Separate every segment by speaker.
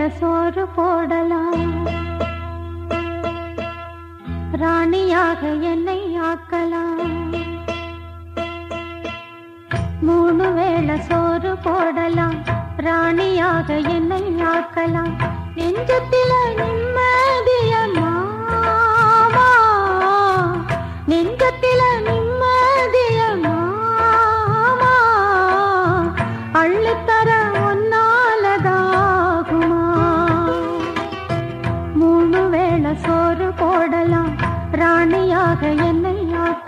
Speaker 1: சோறு போடலாம் ராணியாக என்னை ஆக்கலாம் மூணு வேளை சோறு போடலாம் ராணியாக என்னை ஆக்கலாம் நெஞ்சத்தில நிம்மதிய மாமா நெஞ்சத்தில நிம்மதிய மாமா அள்ளித்தர ஒன்னாலதாகுமா மூணு வேளை சோறு போடலாம் ராணியாக என்னை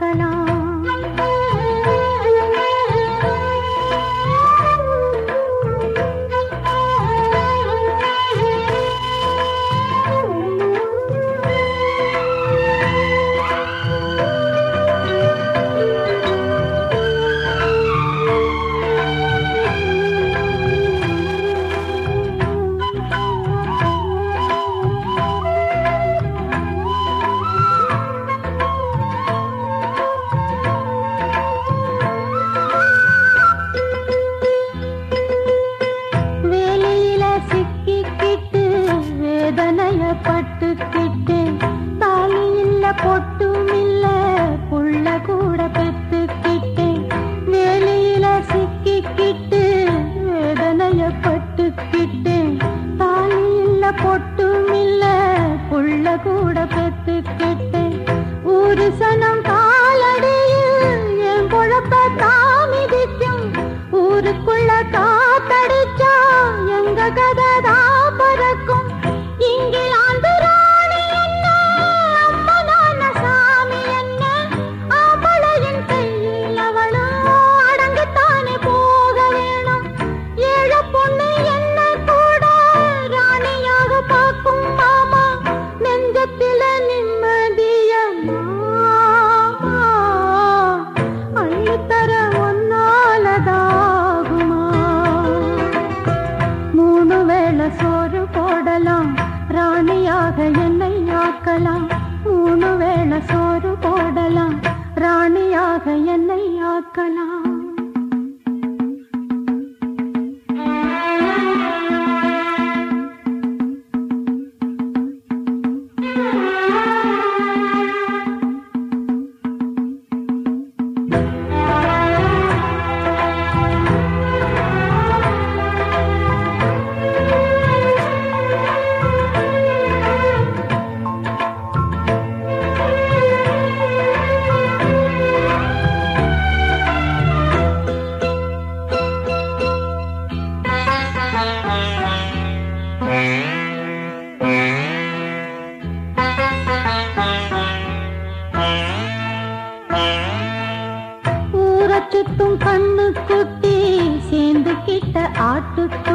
Speaker 1: வேலையில சிக்கிக்கிட்டு வேதனைய பட்டுக்கிட்டு தாலி இல்ல பொட்டும் இல்ல புள்ள கூட பெத்துக்கிட்டேன் வேலையில சிக்கிக்கிட்டு வேதனைய பட்டுக்கிட்டேன் தாலி இல்ல பொட்டும் இல்ல புள்ள கூட பெத்துக்கிட்டேன் ஒரு சனம் காலடியில் என் பொழப்ப தாமிதிக்கும் ஊருக்குள்ள காத்தடிச்சா எங்க கததான் பறக்கும் இங்கிலாந்து ராணி என்ன அம்மனான சாமி என்ன அவளையின் கையில் அவளும் அடங்கத்தானே போக வேணும் ஏழ பொண்ணு என்ன கூட ராணியாக பார்க்கும் மாமா நெஞ்சத்தில நிம்மதிய மாமா அள்ளித்தர ஒன்னாலதாகுமா மூணு வேளை சோறு போடலாம் ராணியாக என்னை ஆக்கலாம் மூணு வேளை சோறு போடலாம் ராணியாக என்னை ஆக்கலாம் ஊரை சுத்தும் கண்ணு குட்டி சேர்ந்து கிட்ட ஆட்டுக்கு